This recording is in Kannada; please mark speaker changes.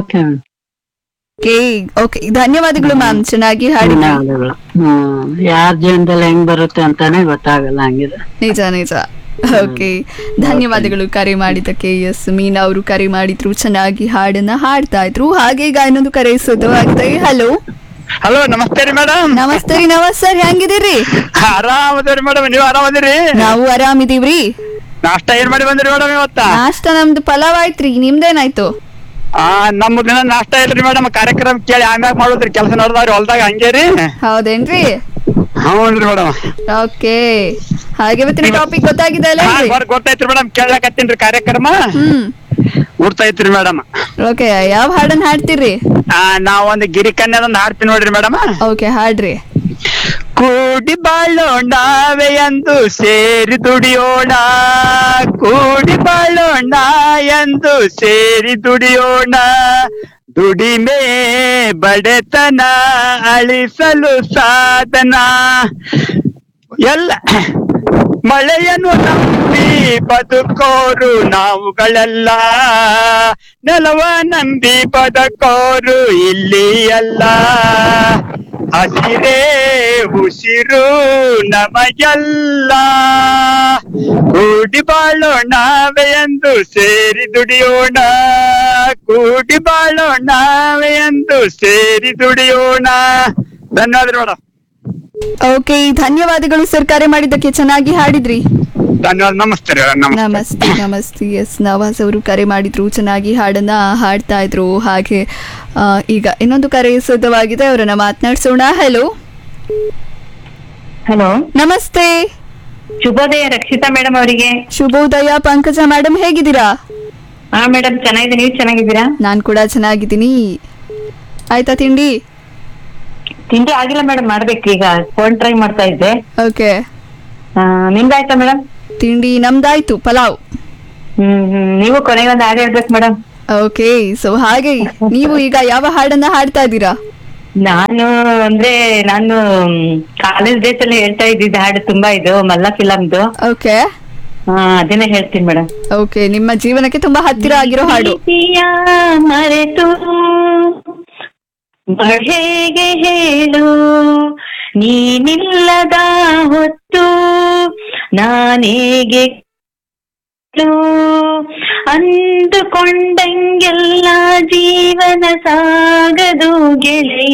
Speaker 1: ಓಕೆ
Speaker 2: ಓಕೆ ಓಕೆ ಧನ್ಯವಾದಗಳು ಮ್ಯಾಮ್ ಚೆನ್ನಾಗಿ ಹಾಡಿದ್ರಿ
Speaker 1: ಧನ್ಯವಾದಗಳು ಹ್ಮ್ ಯಾರ ಜೀವನದಲ್ಲಿ ಹೆಂಗ್ ಬರುತ್ತೆ ಅಂತಾನೆ ಗೊತ್ತಾಗಲ್ಲ ಹಂಗಿದೆ
Speaker 2: ನಿಜ ನಿಜ ಓಕೆ ಧನ್ಯವಾದಗಳು ಕರೆ ಮಾಡಿದ್ದಕ್ಕೆ ಎಸ್ ಮೀನಾ ಅವರು ಕರೆ ಮಾಡಿದ್ರು ಚೆನ್ನಾಗಿ ಹಾಡನ್ನ ಹಾಡ್ತಾ ಇದ್ರು ಹಾಗೆ ಈಗ ಇನ್ನೊಂದು ಕರೆ ಆಗಿದೆ ಹಲೋ
Speaker 3: ಹಲೋ ನಮಸ್ತೆ ರೀ ಮೇಡಮ್
Speaker 2: ನಮಸ್ತೆ ರೀ ನಮಸ್ ಸರ್ ಹೆಂಗಿದ್ದೀರಿ
Speaker 3: ಆರಾಮದಿರಿ ಮೇಡಮ್ ನೀವ್ ಆರಾಮದಿರಿ
Speaker 2: ನಾವು ಆರಾಮಿದೀವ್ರಿ
Speaker 3: ನಾಷ್ಟ ಏನ್ ಮಾಡಿ ಬಂದ್ರಿ ಮೇಡಮ್ ಇವತ್ತ
Speaker 2: ನಾಷ್ಟ ನಮ್ದು ಪಲಾವ್ ಆಯ್ತ್ರಿ ನಿಮ್ದೇನಾಯ್ತು
Speaker 3: ಆ ನಮ್ಮ ದಿನ ನಾಷ್ಟ ಇಲ್ರಿ ಮೇಡಮ್ ಕಾರ್ಯಕ್ರಮ ಕೇಳಿ ಆಮ್ಯಾಗ ಮಾಡೋದ್ರಿ ಕೆಲಸ ನೋಡ್ದಾವ್ರಿ ಹೊಲ್ದಾಗ ಹಂಗೆ ರೀ
Speaker 2: ಹೌದೇನ್ರಿ
Speaker 3: ಹೌನ್ರಿ ಮೇಡಮ್
Speaker 2: ಓಕೆ ಹಾಗೆ ಇವತ್ತಿನ ಟಾಪಿಕ್ ಗೊತ್ತಾಗಿದೆ ಅಲ್ಲ
Speaker 3: ಗೊತ್ತಾಯ್ತ್ರಿ ಮೇಡಮ್ ಕೇಳಕತ್ತೀನ್ರಿ ಕಾರ್ಯಕ್ರಮ
Speaker 2: ಹ್ಮ್
Speaker 3: ಗುರ್ತಾಯ್ತ್ರಿ ಮೇಡಮ್
Speaker 2: ಓಕೆ ಯಾವ ಹಾಡನ್ನ ಹಾಡ್ತೀರಿ
Speaker 3: ಆ ನಾವೊಂದು ಗಿರಿ ಕನ್ಯಾದೊಂದು ಹಾಡ್ತೀನಿ ನೋಡ್ರಿ ಮೇಡಮ್
Speaker 2: ಓಕೆ ಹಾಡ್ರಿ
Speaker 3: ಕೂಡಿ ಬಾಳೋಣವೆ ಎಂದು ಸೇರಿ ದುಡಿಯೋಣ ಕೂಡಿ ಬಾಳೋಣ ಎಂದು ಸೇರಿ ದುಡಿಯೋಣ ದುಡಿಮೆ ಬಡತನ ಅಳಿಸಲು ಸಾಧನ ಎಲ್ಲ ಮಳೆಯನ್ನು ನಂಬಿ ಬದುಕೋರು ನಾವುಗಳೆಲ್ಲ ನೆಲವ ನಂಬಿ ಬದುಕೋರು ಇಲ್ಲಿ ಅಲ್ಲ ಹಸಿರೇ ಉಸಿರು ನಮಗೆಲ್ಲ ಕೂಡಿ ಬಾಳೋಣವೆ ಎಂದು ಸೇರಿ ದುಡಿಯೋಣ ಕೂಡಿ ಬಾಳೋಣವೆ ಎಂದು ಸೇರಿ ದುಡಿಯೋಣ ಧನ್ಯವಾದ ಮೇಡಮ್
Speaker 2: ಓಕೆ ಧನ್ಯವಾದಗಳು ಸರ್ ಕರೆ ಮಾಡಿದ್ದಕ್ಕೆ ಚೆನ್ನಾಗಿ ಹಾಡಿದ್ರಿ
Speaker 3: ಧನ್ಯವಾದ ನಮಸ್ತೆ ರೀ ನಮಸ್ತೆ
Speaker 2: ನಮಸ್ತೆ ನಮಸ್ತೆ ಎಸ್ ನವಾಜ್ ಅವರು ಕರೆ ಮಾಡಿದ್ರು ಚೆನ್ನಾಗಿ ಹಾಡನ್ನ ಹಾಡ್ತಾ ಇದ್ರು ಹಾಗೆ ಆ, ಈಗ ಇನ್ನೊಂದು ಕರೆ ಸಿದ್ಧವಾಗಿದೆ ಅವರನ್ನ ಮಾತನಾಡ್ಸೋಣ ಹಲೋ
Speaker 4: ಹಲೋ
Speaker 2: ನಮಸ್ತೆ
Speaker 4: ಶುಭೋದಯ ರಕ್ಷಿತಾ ಮೇಡಮ್ ಅವರಿಗೆ
Speaker 2: ಶುಭೋದಯ ಪಂಕಜ ಮೇಡಮ್ ಹೇಗಿದ್ದೀರಾ
Speaker 4: ಹಾ ಮೇಡಮ್ ಚೆನ್ನಾಗಿದೆ ನೀವು ಚೆನ್ನಾಗಿದ್ದೀರಾ
Speaker 2: ನಾನ್ ಕೂಡ ಚೆನ್ನಾಗಿದ್ದೀನಿ ಆಯ್ತಾ ತಿಂಡಿ
Speaker 4: ತಿಂಡಿ ಆಗಿಲ್ಲ ಮೇಡಮ್ ಮಾಡ್ಬೇಕು ಈಗ ಫೋನ್ ಟ್ರೈ ಮಾಡ್ತಾ ಇದ್ದೆ
Speaker 2: ಓಕೆ
Speaker 4: ಆ, ನಿಮ್ದಾಯ್ತಾ ಮೇಡಮ್
Speaker 2: ತಿಂಡಿ ನಮ್ದಾಯ್ತು ಪಲಾವ್
Speaker 4: ಹ್ಮ್ ಹ್ಮ್ ನೀವು ಕೊನೆಗೆ ಒಂದು ಹಾಡು ಹೇಳ್ಬೇಕು ಮೇಡಮ್
Speaker 2: ಓಕೆ ಸೊ ಹಾಗೆ ನೀವು ಈಗ ಯಾವ ಹಾಡನ್ನ ಹಾಡ್ತಾ ಇದ್ದೀರಾ
Speaker 4: ನಾನು ಅಂದ್ರೆ ನಾನು ಕಾಲೇಜ್ ಡೇಸ್ ಅಲ್ಲಿ ಹೇಳ್ತಾ ಇದ್ದಿದ್ದು ಹಾಡು ತುಂಬಾ ಇದು ಮಲ್ಲ ಫಿಲಮ್ದು
Speaker 2: ಓಕೆ
Speaker 4: ಅದನ್ನೇ ಹೇಳ್ತೀನಿ ಮೇಡಮ್
Speaker 2: ಓಕೆ ನಿಮ್ಮ ಜೀವನಕ್ಕೆ ತುಂಬಾ ಹತ್ತಿರ ಆಗಿರೋ ಹಾಡು
Speaker 4: ಪ್ರೀತಿಯ ಮರೆತು ಹೇಗೆ ಹೇಳು ನೀನಿಲ್ಲದ ಹೊತ್ತು ನಾನೇಗೆ ಅಂದುಕೊಂಡಂಗೆಲ್ಲ ಜೀವನ ಸಾಗದು ಗೆಳೆಯ